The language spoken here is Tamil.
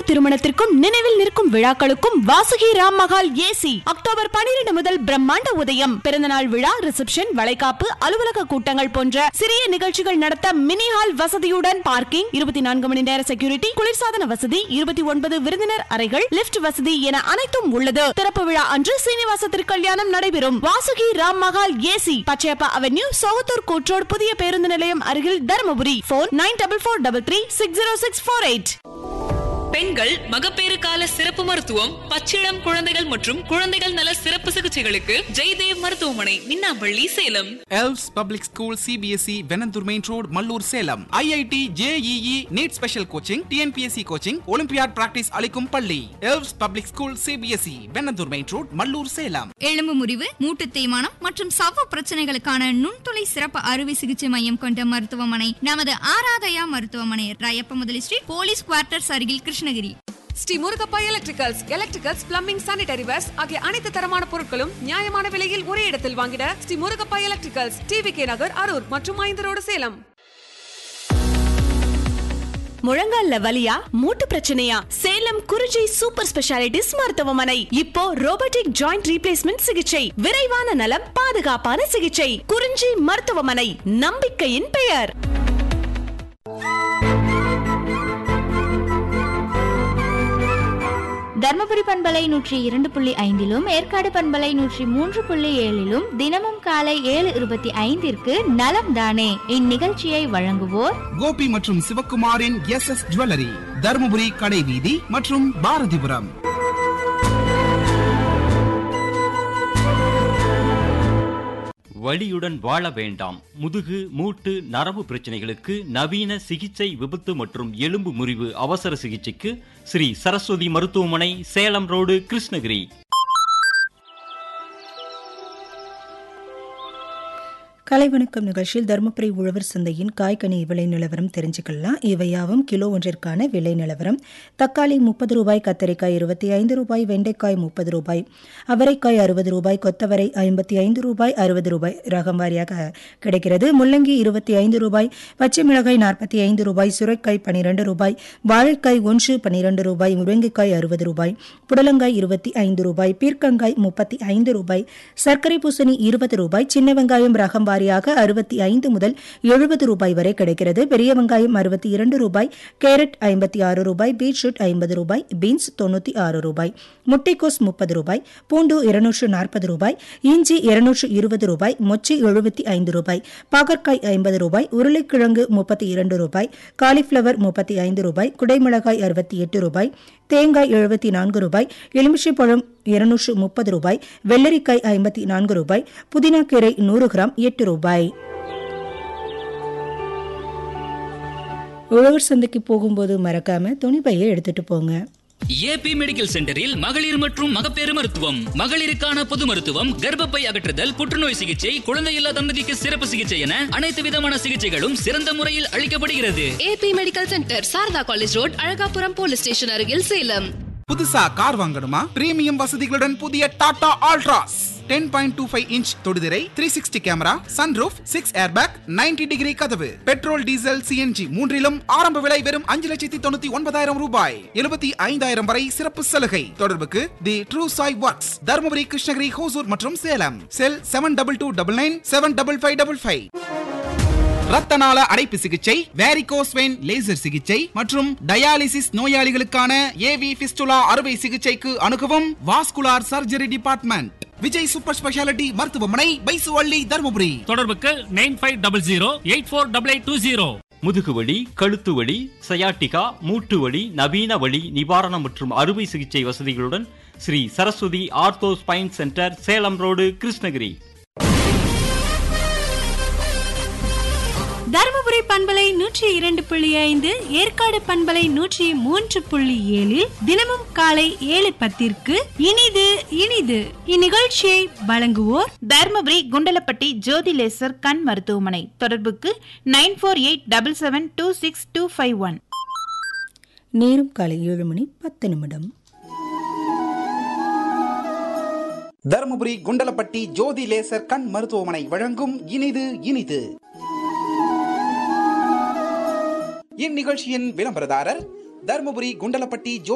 திருமணத்திற்கும் நினைவில் நிற்கும் விழாக்களுக்கும் வாசுகி ராம் மகால் ஏசி அக்டோபர் பனிரெண்டு முதல் பிரம்மாண்ட உதயம் பிறந்தநாள் விழா ரிசப்ஷன் வளைகாப்பு அலுவலக கூட்டங்கள் போன்ற சிறிய நிகழ்ச்சிகள் நடத்த மினி ஹால் வசதியுடன் பார்க்கிங் இருபத்தி நான்கு மணி நேர செக்யூரிட்டி குளிர்சாதன வசதி இருபத்தி ஒன்பது விருந்தினர் அறைகள் லிப்ட் வசதி என அனைத்தும் உள்ளது திறப்பு விழா அன்று சீனிவாச திருக்கல்யாணம் நடைபெறும் வாசுகி ராம் மகால் ஏசி பச்சையப்பா அவென்யூ சோகத்தூர் கூற்றோடு புதிய பேருந்து நிலையம் அருகில் Dharmapuri phone nine double four double three six zero six four eight பெண்கள் மகப்பேறு கால சிறப்பு மருத்துவம் பச்சிளம் குழந்தைகள் மற்றும் குழந்தைகள் நல சிறப்பு சிகிச்சைகளுக்கு ஜெய்தேவ் மருத்துவமனை மின்னாம்பள்ளி சேலம் எல்ஸ் public school CBSE Vennandur main road Mallur Salem IIT JEE NEET special coaching TNPSC coaching olympiad practice அளிக்கும் பள்ளி எல்ஸ் public school CBSE Vennandur main road Mallur Salem எலும்பு முறிவு மூட்டு தேய்மானம் மற்றும் சவ்வு பிரச்சனைகளுக்கான நுண்துளை சிறப்பு அறுவை சிகிச்சை மையம் கொண்ட மருத்துவமனை நமது ஆராதயா மருத்துவமனை ராயப்ப முதலி ஸ்ட்ரீட் போலீஸ் குவார்ட்டர்ஸ் அருகில் Krishnagiri Sri Murugappa electricals electricals plumbing sanitary wares ஆகிய அனைத்து தரமான பொருட்களும் நியாயமான விலையில் ஒரே இடத்தில் வாங்கிட Sri Murugappa electricals TV K Nagar Arur மற்றும் ஐந்து ரோடு சேலம் முழங்கால்ல வலியா மூட்டு பிரச்சனையா சேலம் குறிஞ்சி சூப்பர் ஸ்பெஷாலிட்டிஸ் மருத்துவமனை இப்போ ரோபோட்டிக் ஜாயிண்ட் ரீப்ளேஸ்மெண்ட் சிகிச்சை விரைவான நலம் பாதுகாப்பான சிகிச்சை குறிஞ்சி மருத்துவமனை நம்பிக்கையின் பெயர் தர்மபுரி பண்பலை நூற்றி இரண்டு புள்ளி ஐந்திலும் ஏற்காடு பண்பலை நூற்றி மூன்று புள்ளி ஏழிலும் தினமும் காலை ஏழு இருபத்தி ஐந்திற்கு நலம் தானே இந்நிகழ்ச்சியை வழங்குவோர் கோபி மற்றும் சிவக்குமாரின் எஸ் எஸ் ஜுவல்லரி தருமபுரி கடைவீதி மற்றும் பாரதிபுரம் வலியுடன் வாழ வேண்டாம் முதுகு மூட்டு நரம்பு பிரச்சனைகளுக்கு நவீன சிகிச்சை விபத்து மற்றும் எலும்பு முறிவு அவசர சிகிச்சைக்கு ஸ்ரீ சரஸ்வதி மருத்துவமனை சேலம் ரோடு கிருஷ்ணகிரி கலைவணக்கம் நிகழ்ச்சியில் தருமபுரி உழவர் சந்தையின் காய்கனி விலை நிலவரம் தெரிஞ்சுக்கலாம் இவையாவும் கிலோ ஒன்றிற்கான விலை நிலவரம் தக்காளி முப்பது ரூபாய் கத்தரிக்காய் இருபத்தி ஐந்து ரூபாய் வெண்டைக்காய் முப்பது ரூபாய் அவரைக்காய் அறுபது ரூபாய் கொத்தவரை ஐம்பத்தி ஐந்து ரூபாய் அறுபது ரூபாய் ரகம் வாரியாக கிடைக்கிறது முள்ளங்கி இருபத்தி ஐந்து ரூபாய் பச்சை மிளகாய் நாற்பத்தி ஐந்து ரூபாய் சுரைக்காய் பனிரெண்டு ரூபாய் வாழைக்காய் ஒன்று பனிரெண்டு ரூபாய் முருங்கைக்காய் அறுபது ரூபாய் புடலங்காய் இருபத்தி ஐந்து ரூபாய் பீர்க்கங்காய் முப்பத்தி ஐந்து ரூபாய் சர்க்கரை பூசணி இருபது ரூபாய் சின்ன வெங்காயம் ரகம் வாரியாக அறுபத்தி ஐந்து முதல் எழுபது ரூபாய் வரை கிடைக்கிறது பெரிய வெங்காயம் அறுபத்தி இரண்டு ரூபாய் கேரட் ஐம்பத்தி ஆறு ரூபாய் பீட்ரூட் ஐம்பது ரூபாய் பீன்ஸ் தொண்ணூற்றி ஆறு ரூபாய் முட்டைக்கோஸ் முப்பது ரூபாய் பூண்டு இருநூற்று நாற்பது ரூபாய் இஞ்சி இருநூற்று இருபது ரூபாய் மொச்சி எழுபத்தி ஐந்து ரூபாய் பாகற்காய் ஐம்பது ரூபாய் உருளைக்கிழங்கு முப்பத்தி இரண்டு ரூபாய் காலிஃப்ளவர் முப்பத்தி ஐந்து ரூபாய் குடைமிளகாய் அறுபத்தி எட்டு ரூபாய் தேங்காய் எழுபத்தி நான்கு ரூபாய் எலுமிச்சைப்பழம் இருநூற்று முப்பது ரூபாய் வெள்ளரிக்காய் ஐம்பத்தி நான்கு ரூபாய் புதினாக்கீரை நூறு கிராம் எட்டு ரூபாய் உழவர் சந்தைக்கு போகும்போது மறக்காம துணிப்பையை எடுத்துட்டு போங்க ஏபி மெடிக்கல் சென்டரில் மகளிர் மற்றும் மகப்பேறு மருத்துவம் மகளிருக்கான பொது மருத்துவம் கர்ப்பப்பை அகற்றுதல் புற்றுநோய் சிகிச்சை குழந்தையில்லா தம்பதிக்கு சிறப்பு சிகிச்சை என அனைத்து விதமான சிகிச்சைகளும் சிறந்த முறையில் அளிக்கப்படுகிறது AB medical centre Saradha college road Azhagapuram police station அருகில் சேலம் புதுசா கார் வாங்கணுமா பிரீமியம் வசதிகளுடன் புதிய Tata Altroz ten point two five inch தொடுதிரை three sixty camera sunroof six airbag 90 degree கதவு பெட்ரோல் டீசல் சிஎன்ஜி மூன்றிலும் ஆரம்ப விலை வெறும் அஞ்சு லட்சத்தி தொண்ணூத்தி ஒன்பதாயிரம் ரூபாய் எழுபத்தி ஐந்தாயிரம் வரை சிறப்பு சலுகை தொடர்புக்கு the true Sai works Dharmapuri Krishnagiri Hosur மற்றும் Salem cell seven double two double nine seven double five double five ரத்தநாள அடைப்பு சிகிச்சை வேரிகோஸ் வெயின் லேசர் சிகிச்சை மற்றும் டயாலிசிஸ் நோயாளிகளுக்கான ஏவி பிஸ்டுலா அறுவை சிகிச்சைக்கு அணுகவும் vascular surgery department Vijay super speciality மருத்துவமனை பைசுவள்ளி தருமபுரி தொடர்புக்கு nine five double zero eight four double eight two zero முதுகுவலி கழுத்து வலி சயாட்டிகா மூட்டு வலி நவீன வலி நிவாரணம் மற்றும் அறுவை சிகிச்சை வசதிகளுடன் Sri Saraswathi ortho spine centre Salem road Krishnagiri Dharmapuri பண்பலை நூற்றி இரண்டு புள்ளி ஐந்து ஏற்காடு பண்பலை நூற்றி மூன்று புள்ளி ஏழில் தினமும் காலை ஏழு பத்திற்கு இனிது இனிது இந்நிகழ்ச்சியை வழங்குவோர் தருமபுரி குண்டலப்பட்டி ஜோதி லேசர் கண் மருத்துவமனை தொடர்புக்கு nine four eight double seven two six two five one நேரம் காலை ஏழு மணி பத்து நிமிடம் தருமபுரி குண்டலப்பட்டி ஜோதி லேசர் கண் மருத்துவமனை வழங்கும் இனிது இனிது இந்நிகழ்ச்சியின் விளம்பரதாரர் தருமபுரி குண்டலப்பட்டி ஜோ